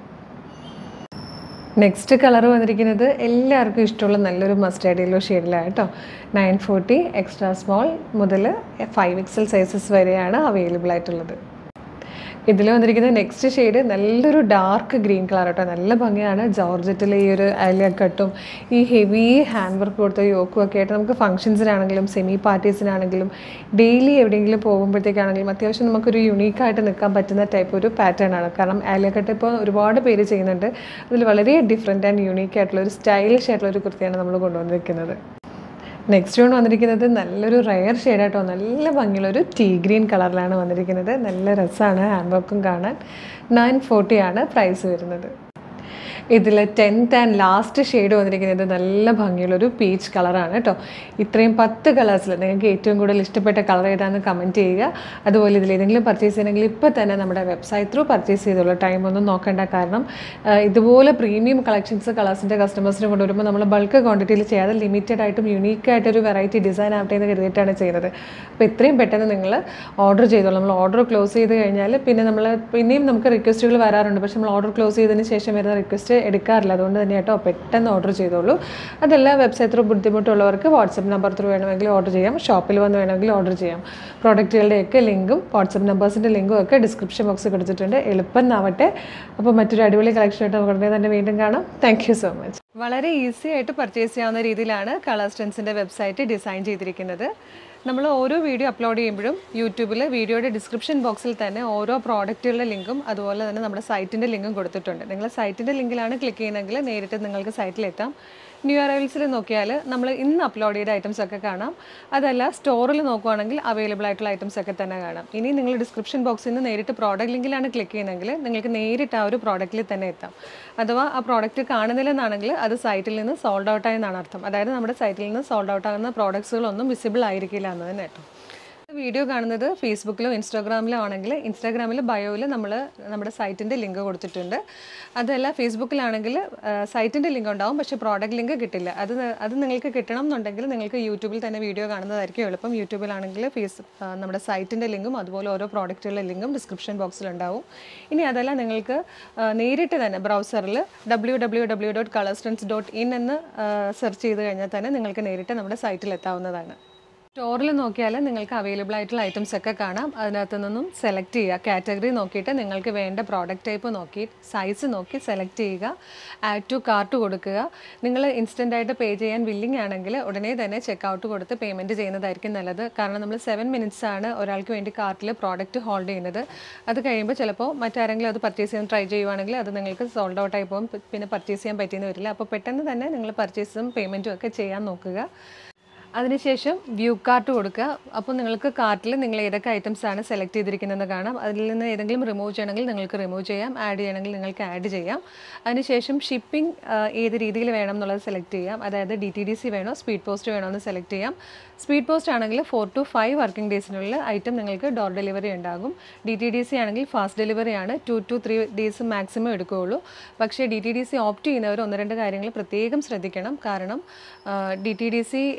നെക്സ്റ്റ് കളർ വന്നിരിക്കുന്നത് എല്ലാവർക്കും ഇഷ്ടമുള്ള നല്ലൊരു മസ്റ്റേർഡ് യെല്ലോ ഷെയ്ഡിലാണ് കേട്ടോ നയൻ ഫോർട്ടി എക്സ്ട്രാ സ്മോൾ മുതൽ ഫൈവ് എക്സൽ സൈസസ് വരെയാണ് അവൈലബിൾ ആയിട്ടുള്ളത് ഇതിൽ വന്നിരിക്കുന്ന നെക്സ്റ്റ് ഷെയ്ഡ് നല്ലൊരു ഡാർക്ക് ഗ്രീൻ കളർ കേട്ടോ നല്ല ഭംഗിയാണ് ജോർജറ്റിലെ ഈ ഒരു അലിയ കട്ടും ഈ ഹെവി ഹാൻഡ് വർക്ക് കൊടുത്ത യോക്കും ഒക്കെ ആയിട്ട് നമുക്ക് ഫംഗ്ഷൻസിനാണെങ്കിലും സെമി പാർട്ടീസിനാണെങ്കിലും ഡെയിലി എവിടെയെങ്കിലും പോകുമ്പോഴത്തേക്കാണെങ്കിലും അത്യാവശ്യം നമുക്കൊരു യുണീക്കായിട്ട് നിൽക്കാൻ പറ്റുന്ന ടൈപ്പ് ഒരു പാറ്റേൺ ആണ് കാരണം ആലിയ കട്ട് ഇപ്പോൾ ഒരുപാട് പേര് ചെയ്യുന്നുണ്ട് അതിൽ വളരെ ഡിഫറെൻറ്റ് ആൻഡ് യുണീക്ക് ആയിട്ടുള്ള ഒരു സ്റ്റൈലിഷ് ആയിട്ടുള്ള ഒരു കുർത്തിയാണ് നമ്മൾ കൊണ്ടുവന്നിരിക്കുന്നത് നെക്സ്റ്റ് വൺ വന്നിരിക്കുന്നത് നല്ലൊരു റയർ ഷെയ്ഡായിട്ടോ നല്ല ഭംഗിയുള്ള ഒരു ടീ ഗ്രീൻ കളറിലാണ് വന്നിരിക്കുന്നത് നല്ല രസമാണ് ഹാൻഡ് വർക്കും കാണാൻ നയൻ ഫോർട്ടി ആണ് പ്രൈസ് വരുന്നത് ഇതിൽ ടെൻത്ത് ആൻഡ് ലാസ്റ്റ് ഷെയ്ഡ് വന്നിരിക്കുന്നത് നല്ല ഭംഗിയുള്ളൊരു പീച്ച് കളറാണ് കേട്ടോ ഇത്രയും പത്ത് കളേഴ്സിൽ നിങ്ങൾക്ക് ഏറ്റവും കൂടുതൽ ഇഷ്ടപ്പെട്ട കളർ ഏതാണെന്ന് കമൻറ്റ് ചെയ്യുക അതുപോലെ ഇതിൽ ഏതെങ്കിലും പർച്ചേസ് ചെയ്യണമെങ്കിൽ ഇപ്പോൾ തന്നെ നമ്മുടെ വെബ്സൈറ്റ് ത്രൂ പർച്ചേസ് ചെയ്തോളൂ ടൈം ഒന്നും നോക്കേണ്ട കാരണം ആ, ഇതുപോലെ പ്രീമിയം കളക്ഷൻസ് കളേഴ്സിൻ്റെ കസ്റ്റമേഴ്സിന് കൊണ്ടുവരുമ്പോൾ നമ്മൾ ബൾക്ക് ക്വാണ്ടിറ്റിയിൽ ചെയ്യാതെ ലിമിറ്റഡ് ആയിട്ടും യുണീക്ക് ആയിട്ടൊരു വെറൈറ്റി ഡിസൈൻ ആവട്ടെ എന്ന് കരുതിയിട്ടാണ് ചെയ്യുന്നത് അപ്പോൾ എത്രയും പെട്ടെന്ന് നിങ്ങൾ ഓർഡർ ചെയ്തോളൂ നമ്മൾ ഓർഡർ ക്ലോസ് ചെയ്ത് കഴിഞ്ഞാൽ പിന്നെ നമ്മൾ പിന്നെയും നമുക്ക് റിക്വസ്റ്റുകൾ വരാറുണ്ട് പക്ഷേ നമ്മൾ ഓർഡർ ക്ലോസ് ചെയ്തതിന് ശേഷം വരുന്ന റിക്വസ്റ്റ് എടുക്കാറില്ല അതുകൊണ്ട് തന്നെ കേട്ടോ പെട്ടെന്ന് ഓർഡർ ചെയ്തോളൂ അതല്ല വെബ്സൈറ്റ് ത്രൂ ബുദ്ധിമുട്ടുള്ളവർക്ക് വാട്സപ്പ് നമ്പർ ത്രൂ വേണമെങ്കിൽ ഓർഡർ ചെയ്യാം ഷോപ്പിൽ വന്ന് വേണമെങ്കിൽ ഓർഡർ ചെയ്യാം പ്രോഡക്റ്റുകളുടെയൊക്കെ ലിങ്കും വാട്സപ്പ് നമ്പേഴ്സിൻ്റെ ലിങ്കും ഒക്കെ ഡിസ്ക്രിപ്ഷൻ ബോക്സിൽ കൊടുത്തിട്ടുണ്ട് എളുപ്പം ആവട്ടെ അപ്പോൾ മറ്റൊരു അടിപൊളി കളക്ഷനായിട്ട് നമുക്ക് ഉടനെ തന്നെ വീണ്ടും കാണാം താങ്ക് യു സോ മച്ച് വളരെ ഈസി ആയിട്ട് പർച്ചേസ് ചെയ്യാവുന്ന രീതിയിലാണ് കളർ സ്റ്റൻസിൻ്റെ വെബ്സൈറ്റ് ഡിസൈൻ ചെയ്തിരിക്കുന്നത് നമ്മൾ ഓരോ വീഡിയോ അപ്ലോഡ് ചെയ്യുമ്പോഴും യൂട്യൂബിൽ വീഡിയോയുടെ ഡിസ്ക്രിപ്ഷൻ ബോക്സിൽ തന്നെ ഓരോ പ്രോഡക്റ്റുകളുടെ ലിങ്കും അതുപോലെ തന്നെ നമ്മുടെ സൈറ്റിൻ്റെ ലിങ്കും കൊടുത്തിട്ടുണ്ട് നിങ്ങൾ സൈറ്റിൻ്റെ ലിങ്കിലാണ് ക്ലിക്ക് ചെയ്യുന്നതെങ്കിൽ നേരിട്ട് നിങ്ങൾക്ക് സൈറ്റിലെത്താം ന്യൂ അറൈവൽസിൽ നോക്കിയാൽ നമ്മൾ ഇന്ന് അപ്ലോഡ് ചെയ്ത ഐറ്റംസ് ഒക്കെ കാണാം അതല്ല സ്റ്റോറിൽ നോക്കുവാണെങ്കിൽ അവൈലബിൾ ആയിട്ടുള്ള ഐറ്റംസ് ഒക്കെ തന്നെ കാണാം ഇനി നിങ്ങൾ ഡിസ്ക്രിപ്ഷൻ ബോക്സിൽ നിന്ന് നേരിട്ട് പ്രോഡക്റ്റ് ലിങ്കിലാണ് ക്ലിക്ക് ചെയ്യുന്നതെങ്കിൽ നിങ്ങൾക്ക് നേരിട്ട് ആ ഒരു പ്രോഡക്റ്റിൽ തന്നെ എത്താം അഥവാ ആ പ്രോഡക്റ്റ് കാണുന്നില്ലെന്നാണെങ്കിൽ അത് സൈറ്റിൽ നിന്ന് സോൾഡ് ഔട്ട് ആയെന്നാണ് അർത്ഥം അതായത് നമ്മുടെ സൈറ്റിൽ നിന്ന് സോൾഡ് ഔട്ട് ആകുന്ന പ്രോഡക്ട്സുകളൊന്നും വിസിബിൾ ആയിരിക്കില്ല എന്ന് തന്നെ കേട്ടോ വീഡിയോ കാണുന്നത് ഫേസ്ബുക്കിലോ ഇൻസ്റ്റാഗ്രാമിലോ ആണെങ്കിൽ ഇൻസ്റ്റാഗ്രാമിൽ ബയോയിൽ നമ്മൾ നമ്മുടെ സൈറ്റിൻ്റെ ലിങ്ക് കൊടുത്തിട്ടുണ്ട് അതല്ല ഫേസ്ബുക്കിലാണെങ്കിൽ സൈറ്റിൻ്റെ ലിങ്ക് ഉണ്ടാവും പക്ഷേ പ്രോഡക്റ്റ് ലിങ്ക് കിട്ടില്ല അത് ന- അത് നിങ്ങൾക്ക് കിട്ടണം എന്നുണ്ടെങ്കിൽ നിങ്ങൾക്ക് യൂട്യൂബിൽ തന്നെ വീഡിയോ കാണുന്നതായിരിക്കും എളുപ്പം യൂട്യൂബിലാണെങ്കിൽ ഫേസ് ആ, നമ്മുടെ സൈറ്റിൻ്റെ ലിങ്കും അതുപോലെ ഓരോ പ്രോഡക്റ്റുകളുടെ ലിങ്കും ഡിസ്ക്രിപ്ഷൻ ബോക്സിലുണ്ടാവും ഇനി അതല്ല നിങ്ങൾക്ക് ആ, നേരിട്ട് തന്നെ ബ്രൗസറിൽ W W W dot Colourstance dot in എന്ന് സെർച്ച് ചെയ്ത് കഴിഞ്ഞാൽ തന്നെ നിങ്ങൾക്ക് നേരിട്ട് നമ്മുടെ സൈറ്റിൽ എത്താവുന്നതാണ് സ്റ്റോറിൽ നോക്കിയാൽ നിങ്ങൾക്ക് അവൈലബിൾ ആയിട്ടുള്ള ഐറ്റംസ് ഒക്കെ കാണാം അതിനകത്ത് നിന്നും സെലക്ട് ചെയ്യുക കാറ്റഗറി നോക്കിയിട്ട് നിങ്ങൾക്ക് വേണ്ട പ്രോഡക്റ്റ് ടൈപ്പ് നോക്കി സൈസ് നോക്കി സെലക്ട് ചെയ്യുക ആഡ് ടു കാർട്ട് കൊടുക്കുക നിങ്ങൾ ഇൻസ്റ്റൻ്റ് ആയിട്ട് പേ ചെയ്യാൻ വില്ലിംഗ് ആണെങ്കിൽ ഉടനെ തന്നെ ചെക്കൗട്ട് കൊടുത്ത് പേയ്മെൻറ്റ് ചെയ്യുന്നതായിരിക്കും നല്ലത് കാരണം നമ്മൾ സെവൻ മിനിറ്റ്സ് ആണ് ഒരാൾക്ക് വേണ്ടി കാർട്ടിൽ പ്രോഡക്റ്റ് ഹോൾഡ് ചെയ്യുന്നത് അത് കഴിയുമ്പോൾ ചിലപ്പോൾ മറ്റാരെങ്കിലും അത് പർച്ചേസ് ചെയ്യാൻ ട്രൈ ചെയ്യുവാണെങ്കിൽ അത് നിങ്ങൾക്ക് സോൾഡ് ഔട്ട് ആയി പോകും പിന്നെ പർച്ചേസ് ചെയ്യാൻ പറ്റിയെന്ന് വരില്ല അപ്പോൾ പെട്ടെന്ന് തന്നെ നിങ്ങൾ പർച്ചേസും പേയ്മെൻറ്റും ഒക്കെ ചെയ്യാൻ നോക്കുക അതിനുശേഷം വ്യൂ കാർട്ട് കൊടുക്കുക അപ്പോൾ നിങ്ങൾക്ക് കാർട്ടിൽ നിങ്ങൾ ഏതൊക്കെ ഐറ്റംസ് ആണ് സെലക്ട് ചെയ്തിരിക്കുന്നതെന്ന് കാണാം അതിൽ നിന്ന് ഏതെങ്കിലും റിമൂവ് ചെയ്യണമെങ്കിൽ നിങ്ങൾക്ക് റിമൂവ് ചെയ്യാം ആഡ് ചെയ്യണമെങ്കിൽ നിങ്ങൾക്ക് ആഡ് ചെയ്യാം അതിനുശേഷം ഷിപ്പിംഗ് ഏത് രീതിയിൽ വേണം എന്നുള്ളത് സെലക്ട് ചെയ്യാം അതായത് ഡി ടി ഡി സി വേണോ സ്പീഡ് പോസ്റ്റ് വേണോ എന്ന് സെലക്ട് ചെയ്യാം സ്പീഡ് പോസ്റ്റ് ആണെങ്കിൽ ഫോർ ടു ഫൈവ് വർക്കിംഗ് ഡേയ്സിനുള്ളിൽ ഐറ്റം നിങ്ങൾക്ക് ഡോർ ഡെലിവറി ഉണ്ടാകും ഡി ടി ഡി സി ആണെങ്കിൽ ഫാസ്റ്റ് ഡെലിവറി ആണ് two to three days maximum എടുക്കുകയുള്ളൂ പക്ഷേ D T D C opt ചെയ്യുന്നവർ ഒന്ന് രണ്ട് കാര്യങ്ങൾ പ്രത്യേകം ശ്രദ്ധിക്കണം കാരണം ഡി ടി ഡി സിയുടെ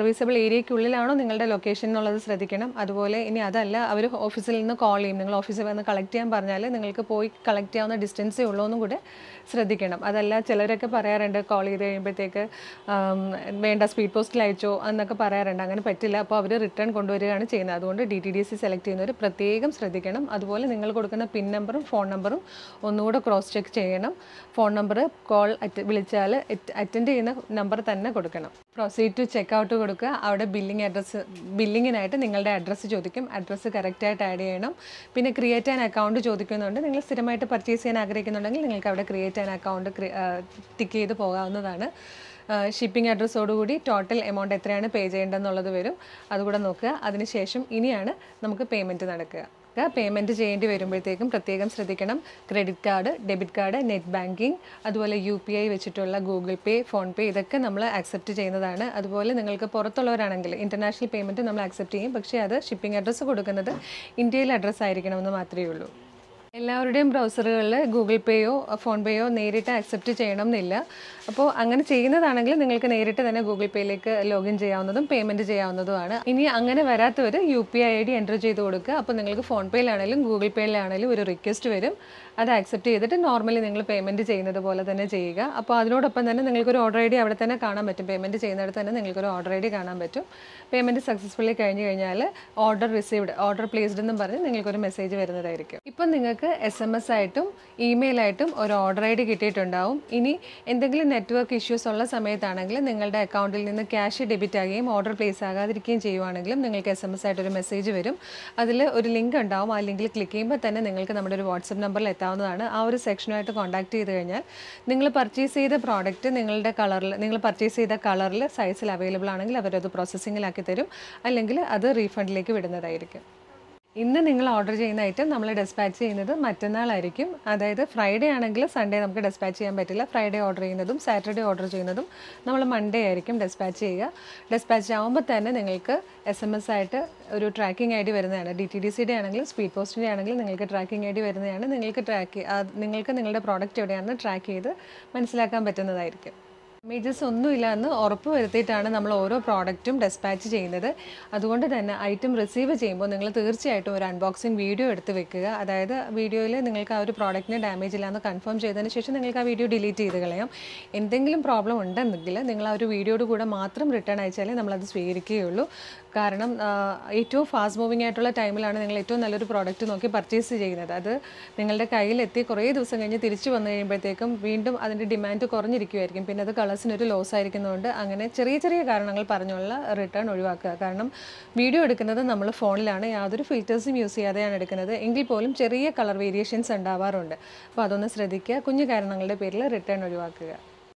സർവീസബിൾ ഏരിയയ്ക്കുള്ളിലാണോ നിങ്ങളുടെ ലൊക്കേഷൻ എന്നുള്ളത് ശ്രദ്ധിക്കണം അതുപോലെ ഇനി അതല്ല അവർ ഓഫീസിൽ നിന്ന് കോൾ ചെയ്യും നിങ്ങൾ ഓഫീസിൽ വന്ന് കളക്ട് ചെയ്യാൻ പറഞ്ഞാൽ നിങ്ങൾക്ക് പോയി കളക്ട് ചെയ്യാവുന്ന ഡിസ്റ്റൻസേ ഉള്ളൂ എന്നും കൂടെ ശ്രദ്ധിക്കണം അതല്ല ചിലരൊക്കെ പറയാറുണ്ട് കോൾ ചെയ്ത് കഴിയുമ്പോഴത്തേക്ക് ആം, വേണ്ട സ്പീഡ് പോസ്റ്റിൽ അയച്ചോ എന്നൊക്കെ പറയാറുണ്ട് അങ്ങനെ പറ്റില്ല അപ്പോൾ അവർ റിട്ടേൺ കൊണ്ടുവരികയാണ് ചെയ്യുന്നത് അതുകൊണ്ട് D T D C select ചെയ്യുന്നവർ പ്രത്യേകം ശ്രദ്ധിക്കണം അതുപോലെ നിങ്ങൾ കൊടുക്കുന്ന പിൻ നമ്പറും ഫോൺ നമ്പറും ഒന്നുകൂടെ ക്രോസ് ചെക്ക് ചെയ്യണം ഫോൺ നമ്പർ കോൾ അറ്റ് വിളിച്ചാൽ അറ്റൻഡ് ചെയ്യുന്ന നമ്പർ തന്നെ കൊടുക്കണം പ്രൊസീഡ് ടു ചെക്ക് ഔട്ട് കൊടുക്കുക അവിടെ ബില്ലിംഗ് അഡ്രസ്സ് ബില്ലിങ്ങിനായിട്ട് നിങ്ങളുടെ അഡ്രസ്സ് ചോദിക്കും അഡ്രസ്സ് കറക്റ്റായിട്ട് ആഡ് ചെയ്യണം പിന്നെ ക്രിയേറ്റ് ആൻ അക്കൗണ്ട് ചോദിക്കുന്നുണ്ട് നിങ്ങൾ സ്ഥിരമായിട്ട് പർച്ചേസ് ചെയ്യാൻ ആഗ്രഹിക്കുന്നുണ്ടെങ്കിൽ നിങ്ങൾക്ക് അവിടെ ക്രിയേറ്റ് ആൻ അക്കൗണ്ട് ടിക്ക് ചെയ്ത് പോകാവുന്നതാണ് ഷിപ്പിംഗ് അഡ്രസ്സോടുകൂടി ടോട്ടൽ എമൗണ്ട് എത്രയാണ് പേ ചെയ്യേണ്ടതെന്നുള്ളത് വരും അതുകൂടെ നോക്കുക അതിനുശേഷം ഇനിയാണ് നമുക്ക് പേയ്മെൻറ്റ് നടക്കുക പേയ്മെൻറ്റ് ചെയ്യേണ്ടി വരുമ്പോഴത്തേക്കും പ്രത്യേകം ശ്രദ്ധിക്കണം credit card debit card net banking അതുപോലെ യു പി ഐ വെച്ചിട്ടുള്ള ഗൂഗിൾ പേ ഫോൺ പേ ഇതൊക്കെ നമ്മൾ ആക്സെപ്റ്റ് ചെയ്യുന്നതാണ് അതുപോലെ നിങ്ങൾക്ക് പുറത്തുള്ളവരാണെങ്കിൽ ഇൻ്റർനാഷണൽ പേയ്മെൻറ്റ് നമ്മൾ ആക്സെപ്റ്റ് ചെയ്യും പക്ഷേ അത് ഷിപ്പിംഗ് അഡ്രസ്സ് കൊടുക്കുന്നത് ഇന്ത്യയിൽ അഡ്രസ്സ് ആയിരിക്കണമെന്ന് മാത്രമേ ഉള്ളൂ എല്ലാവരുടെയും ബ്രൗസറുകളിൽ ഗൂഗിൾ പേയോ ഫോൺ പേയോ നേരിട്ട് ആക്സെപ്റ്റ് ചെയ്യണം എന്നില്ല അപ്പോൾ അങ്ങനെ ചെയ്യുന്നതാണെങ്കിൽ നിങ്ങൾക്ക് നേരിട്ട് തന്നെ ഗൂഗിൾ പേയിലേക്ക് ലോഗിൻ ചെയ്യാവുന്നതും പേയ്മെൻറ്റ് ചെയ്യാവുന്നതുമാണ് ഇനി അങ്ങനെ വരാത്തവർ U P I I D enter ചെയ്ത് കൊടുക്കുക അപ്പോൾ നിങ്ങൾക്ക് ഫോൺ പേയിലാണെങ്കിലും ഗൂഗിൾ പേയിലാണെങ്കിലും ഒരു റിക്വസ്റ്റ് വരും അത് ആക്സെപ്റ്റ് ചെയ്തിട്ട് നോർമലി നിങ്ങൾ പേയ്മെൻറ്റ് ചെയ്യുന്നത് പോലെ തന്നെ ചെയ്യുക അപ്പോൾ അതിനോടൊപ്പം തന്നെ നിങ്ങൾക്കൊരു ഓർഡർ ഐ ഡി അവിടെ തന്നെ കാണാൻ പറ്റും പേയ്മെൻറ്റ് ചെയ്യുന്നിടത്ത് തന്നെ നിങ്ങൾക്കൊരു ഓർഡർ ഐ ഡി കാണാൻ പറ്റും പേയ്മെൻറ്റ് സക്സസ്ഫുള്ളി കഴിഞ്ഞ് കഴിഞ്ഞാൽ ഓർഡർ റിസീവ്ഡ് ഓർഡർ പ്ലേസ്ഡ് എന്നും പറഞ്ഞ് നിങ്ങൾക്കൊരു മെസ്സേജ് വരുന്നതായിരിക്കും ഇപ്പം നിങ്ങൾക്ക് എസ് എം എസ് ആയിട്ടും ഇമെയിലായിട്ടും ഒരു ഓർഡർ ഐ ഡി കിട്ടിയിട്ടുണ്ടാവും ഇനി എന്തെങ്കിലും നെറ്റ്വർക്ക് ഇഷ്യൂസ് ഉള്ള സമയത്താണെങ്കിൽ നിങ്ങളുടെ അക്കൗണ്ടിൽ നിന്ന് ക്യാഷ് ഡെബിറ്റ് ആകുകയും ഓർഡർ പ്ലേസ് ആകാതിരിക്കുകയും ചെയ്യുവാണെങ്കിലും നിങ്ങൾക്ക് എസ് എം എസ് ആയിട്ട് ഒരു മെസ്സേജ് വരും അതിൽ ഒരു ലിങ്ക് ഉണ്ടാവും ആ ലിങ്കിൽ ക്ലിക്ക് ചെയ്യുമ്പോൾ തന്നെ നിങ്ങൾക്ക് നമ്മുടെ ഒരു വാട്സപ്പ് നമ്പറിൽ എത്താവുന്നതാണ് ആ ഒരു സെക്ഷനുമായിട്ട് കോൺടാക്ട് ചെയ്ത് കഴിഞ്ഞാൽ നിങ്ങൾ പർച്ചേസ് ചെയ്ത പ്രോഡക്റ്റ് നിങ്ങളുടെ കളറിൽ നിങ്ങൾ പർച്ചേസ് ചെയ്ത കളറിൽ സൈസിൽ അവൈലബിൾ ആണെങ്കിൽ അവരത് പ്രോസസ്സിങ്ങിലാക്കി തരും അല്ലെങ്കിൽ അത് റീഫണ്ടിലേക്ക് വിടുന്നതായിരിക്കും ഇന്ന് നിങ്ങൾ ഓർഡർ ചെയ്യുന്ന ഐറ്റം നമ്മൾ ഡെസ്പാച്ച് ചെയ്യുന്നത് മറ്റന്നാളായിരിക്കും അതായത് ഫ്രൈഡേ ആണെങ്കിൽ സൺഡേ നമുക്ക് ഡെസ്പാച്ച് ചെയ്യാൻ പറ്റില്ല ഫ്രൈഡേ ഓർഡർ ചെയ്യുന്നതും സാറ്റർഡേ ഓർഡർ ചെയ്യുന്നതും നമ്മൾ മൺഡേ ആയിരിക്കും ഡെസ്പാച്ച് ചെയ്യുക ഡെസ്പാച്ച് ആകുമ്പോൾ തന്നെ നിങ്ങൾക്ക് എസ് എം എസ് ആയിട്ട് ഒരു ട്രാക്കിംഗ് ഐ ഡി വരുന്നതാണ് ഡി ടി ഡി സിയുടെ ആണെങ്കിലും സ്പീഡ് പോസ്റ്റിൻ്റെ ആണെങ്കിലും നിങ്ങൾക്ക് ട്രാക്കിംഗ് ഐ ഡി വരുന്നതാണ് നിങ്ങൾക്ക് ട്രാക്ക് നിങ്ങൾക്ക് നിങ്ങളുടെ പ്രോഡക്റ്റ് എവിടെയാണെന്ന് ട്രാക്ക് ചെയ്ത് മനസ്സിലാക്കാൻ പറ്റുന്നതായിരിക്കും ഡാമേജസ് ഒന്നുമില്ല എന്ന് ഉറപ്പ് വരുത്തിയിട്ടാണ് നമ്മൾ ഓരോ പ്രോഡക്റ്റും ഡെസ്പാച്ച് ചെയ്യുന്നത് അതുകൊണ്ട് തന്നെ ഐറ്റം റിസീവ് ചെയ്യുമ്പോൾ നിങ്ങൾ തീർച്ചയായിട്ടും ഒരു അൺബോക്സിങ് വീഡിയോ എടുത്ത് വെക്കുക അതായത് വീഡിയോയിൽ നിങ്ങൾക്ക് ആ ഒരു പ്രോഡക്റ്റിന് ഡാമേജ് ഇല്ലാന്ന് കൺഫേം ചെയ്തതിന് ശേഷം നിങ്ങൾക്ക് ആ വീഡിയോ ഡിലീറ്റ് ചെയ്ത് കളയാം എന്തെങ്കിലും പ്രോബ്ലം ഉണ്ടെന്നെങ്കിൽ നിങ്ങൾ ആ ഒരു വീഡിയോയുടെ കൂടെ മാത്രം റിട്ടേൺ അയച്ചാലേ നമ്മളത് സ്വീകരിക്കുകയുള്ളൂ കാരണം ആ, ഏറ്റവും ഫാസ്റ്റ് മൂവിങ് ആയിട്ടുള്ള ടൈമിലാണ് നിങ്ങൾ ഏറ്റവും നല്ലൊരു പ്രോഡക്റ്റ് നോക്കി പർച്ചേസ് ചെയ്യുന്നത് അത് നിങ്ങളുടെ കയ്യിലെത്തി കുറേ ദിവസം കഴിഞ്ഞ് തിരിച്ചു വന്നു കഴിയുമ്പോഴത്തേക്കും വീണ്ടും അതിൻ്റെ ഡിമാൻഡ് കുറഞ്ഞിരിക്കുമായിരിക്കും പിന്നെ അത് കളേഴ്സിനൊരു ലോസ് ആയിരിക്കുന്നതുകൊണ്ട് അങ്ങനെ ചെറിയ ചെറിയ കാരണങ്ങൾ പറഞ്ഞുള്ള റിട്ടേൺ ഒഴിവാക്കുക കാരണം വീഡിയോ എടുക്കുന്നത് നമ്മൾ ഫോണിലാണ് യാതൊരു ഫിൽറ്റേഴ്സും യൂസ് ചെയ്യാതെയാണ് എടുക്കുന്നത് എങ്കിൽ പോലും ചെറിയ കളർ വേരിയേഷൻസ് ഉണ്ടാവാറുണ്ട് അപ്പോൾ അതൊന്ന് ശ്രദ്ധിക്കുക കുഞ്ഞു കാരണങ്ങളുടെ പേരിൽ റിട്ടേൺ ഒഴിവാക്കുക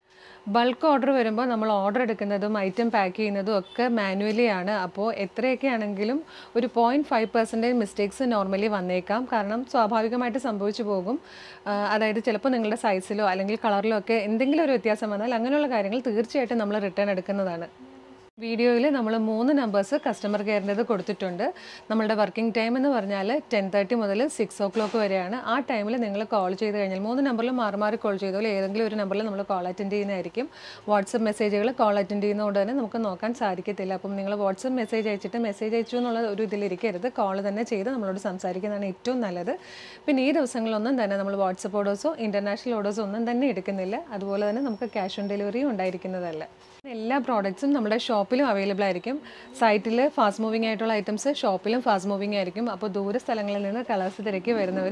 ബൾക്ക് ഓർഡർ വരുമ്പോൾ നമ്മൾ ഓർഡർ എടുക്കുന്നതും ഐറ്റം പാക്ക് ചെയ്യുന്നതും ഒക്കെ മാനുവലി ആണ് അപ്പോൾ എത്രയൊക്കെ ആണെങ്കിലും ഒരു point five percentage mistakes normally വന്നേക്കാം കാരണം സ്വാഭാവികമായിട്ട് സംഭവിച്ചു പോകും ആ, അതായത് ചിലപ്പോൾ നിങ്ങളുടെ സൈസിലോ അല്ലെങ്കിൽ കളറിലോ ഒക്കെ എന്തെങ്കിലും ഒരു വ്യത്യാസം വന്നാൽ അങ്ങനെയുള്ള കാര്യങ്ങൾ തീർച്ചയായിട്ടും നമ്മൾ റിട്ടേൺ എടുക്കുന്നതാണ് വീഡിയോയിൽ നമ്മൾ മൂന്ന് നമ്പേഴ്സ് കസ്റ്റമർ കെയറിൻ്റെത് കൊടുത്തിട്ടുണ്ട് നമ്മളുടെ വർക്കിംഗ് ടൈം എന്ന് പറഞ്ഞാൽ ടെൻ തേർട്ടി മുതൽ സിക്സ് ഓ ക്ലോക്ക് വരെയാണ് ആ ടൈമിൽ നിങ്ങൾ കോൾ ചെയ്ത് കഴിഞ്ഞാൽ മൂന്ന് നമ്പറിൽ മാറി മാറി കോൾ ചെയ്തോളൂ ഏതെങ്കിലും ഒരു നമ്പറിൽ നമ്മൾ കോൾ അറ്റൻഡ് ചെയ്യുന്നതായിരിക്കും വാട്സപ്പ് മെസ്സേജുകൾ കോൾ അറ്റൻഡ് ചെയ്യുന്നതുകൊണ്ട് തന്നെ നമുക്ക് നോക്കാൻ സാധിക്കത്തില്ല അപ്പം നിങ്ങൾ വാട്സപ്പ് മെസ്സേജ് അയച്ചിട്ട് മെസ്സേജ് അയച്ചു എന്നുള്ള ഒരു ഇതിലിരിക്കരുത് കോൾ തന്നെ ചെയ്ത് നമ്മളോട് സംസാരിക്കുന്നതാണ് ഏറ്റവും നല്ലത് പിന്നെ ഈ ദിവസങ്ങളിലൊന്നും തന്നെ നമ്മൾ വാട്സപ്പ് ഓർഡേഴ്സോ ഇൻ്റർനാഷണൽ ഓർഡേഴ്സോ ഒന്നും തന്നെ എടുക്കുന്നില്ല അതുപോലെ തന്നെ നമുക്ക് ക്യാഷ് ഓൺ ഡെലിവറിയും ഉണ്ടായിരിക്കുന്നതല്ല എല്ലാ പ്രോഡക്റ്റ്സും നമ്മുടെ ഷോപ്പിലും അവൈലബിൾ ആയിരിക്കും സൈറ്റിൽ ഫാസ്റ്റ് മൂവിങ് ആയിട്ടുള്ള ഐറ്റംസ് ഷോപ്പിലും ഫാസ്റ്റ് മൂവിങ് ആയിരിക്കും അപ്പോൾ ദൂര സ്ഥലങ്ങളിൽ നിന്ന് കളേഴ്സ് തിരക്കി വരുന്നവർ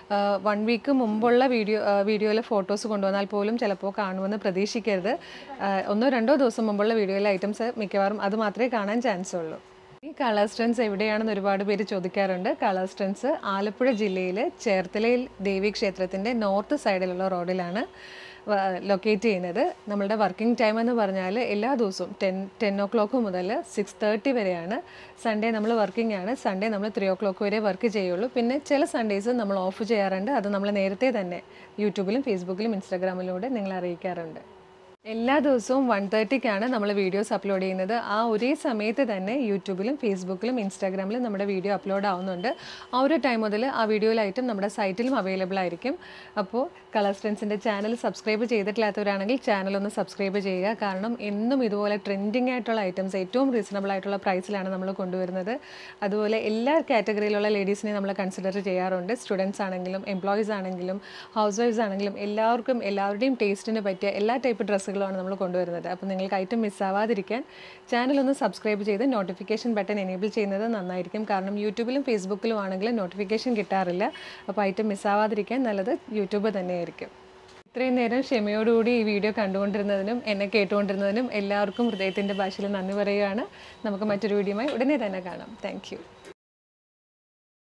വൺ വീക്ക് മുമ്പുള്ള വീഡിയോ വീഡിയോയിലെ ഫോട്ടോസ് കൊണ്ടുവന്നാൽ പോലും ചിലപ്പോൾ കാണുമെന്ന് പ്രതീക്ഷിക്കരുത് ആ, ഒന്നോ രണ്ടോ ദിവസം മുമ്പുള്ള വീഡിയോയിലെ ഐറ്റംസ് മിക്കവാറും അത് മാത്രമേ കാണാൻ ചാൻസ് ഉള്ളൂ ഈ കളർ സ്റ്റൺസ് എവിടെയാണെന്ന് ഒരുപാട് പേര് ചോദിക്കാറുണ്ട് കളർ സ്റ്റൺസ് ആലപ്പുഴ ജില്ലയിൽ ചേർത്തലയിൽ ദേവി ക്ഷേത്രത്തിൻ്റെ നോർത്ത് സൈഡിലുള്ള റോഡിലാണ് ലൊക്കേറ്റ് ചെയ്യുന്നത് നമ്മളുടെ വർക്കിംഗ് ടൈം എന്ന് പറഞ്ഞാൽ എല്ലാ ദിവസവും ടെൻ ടെൻ ഒ ക്ലോക്ക് മുതൽ സിക്സ് തേർട്ടി വരെയാണ് സൺഡേ നമ്മൾ വർക്കിംഗ് ആണ് സൺഡേ നമ്മൾ ത്രീ ഒ ക്ലോക്ക് വരെ വർക്ക് ചെയ്യുള്ളൂ പിന്നെ ചില സൺഡേസ് നമ്മൾ ഓഫ് ചെയ്യാറുണ്ട് അത് നമ്മൾ നേരത്തെ തന്നെ യൂട്യൂബിലും ഫേസ്ബുക്കിലും ഇൻസ്റ്റാഗ്രാമിലൂടെ നിങ്ങളെ അറിയിക്കാറുണ്ട് എല്ലാ ദിവസവും വൺ തേർട്ടിക്കാണ് നമ്മൾ വീഡിയോസ് അപ്ലോഡ് ചെയ്യുന്നത് ആ ഒരേ സമയത്ത് തന്നെ യൂട്യൂബിലും ഫേസ്ബുക്കിലും ഇൻസ്റ്റാഗ്രാമിലും നമ്മുടെ വീഡിയോ അപ്ലോഡ് ആവുന്നുണ്ട് ആ ഒരു ടൈം മുതൽ ആ വീഡിയോയിലായിട്ടും നമ്മുടെ സൈറ്റിലും അവൈലബിൾ ആയിരിക്കും അപ്പോൾ കളർ സ്ട്രെൻസിൻ്റെ ചാനൽ സബ്സ്ക്രൈബ് ചെയ്തിട്ടില്ലാത്തവരാണെങ്കിൽ ചാനൽ ഒന്ന് സബ്സ്ക്രൈബ് ചെയ്യുക കാരണം എന്നും ഇതുപോലെ ട്രെൻഡിങ് ആയിട്ടുള്ള ഐറ്റംസ് ഏറ്റവും റീസണബിൾ ആയിട്ടുള്ള പ്രൈസിലാണ് നമ്മൾ കൊണ്ടുവരുന്നത് അതുപോലെ എല്ലാ കാറ്റഗറിയിലുള്ള ലേഡീസിനെ നമ്മൾ കൺസിഡർ ചെയ്യാറുണ്ട് സ്റ്റുഡൻസ് ആണെങ്കിലും എംപ്ലോയീസ് ആണെങ്കിലും ഹൗസ് വൈഫ്സ് ആണെങ്കിലും എല്ലാവർക്കും എല്ലാവരുടെയും ടേസ്റ്റിന് പറ്റിയ എല്ലാ ടൈപ്പ് ഡ്രസ്സുകളുമാണ് നമ്മൾ കൊണ്ടുവരുന്നത് അപ്പോൾ നിങ്ങൾക്ക് ഐറ്റം മിസ്സാവാതിരിക്കാൻ ചാനൽ ഒന്ന് സബ്സ്ക്രൈബ് ചെയ്ത് നോട്ടിഫിക്കേഷൻ ബട്ടൺ എനേബിൾ ചെയ്യുന്നത് നന്നായിരിക്കും കാരണം യൂട്യൂബിലും ഫേസ്ബുക്കിലും ആണെങ്കിലും നോട്ടിഫിക്കേഷൻ കിട്ടാറില്ല അപ്പോൾ ഐറ്റം മിസ്സാവാതിരിക്കാൻ നല്ലത് യൂട്യൂബ് തന്നെയായിരിക്കും ഇത്രയും നേരം ക്ഷമയോടുകൂടി ഈ വീഡിയോ കണ്ടുകൊണ്ടിരുന്നതിനും എന്നെ കേട്ടുകൊണ്ടിരുന്നതിനും എല്ലാവർക്കും ഹൃദയത്തിൻ്റെ ഭാഷയിൽ നന്ദി പറയുകയാണ് നമുക്ക് മറ്റൊരു വീഡിയോയുമായി ഉടനെ തന്നെ കാണാം താങ്ക്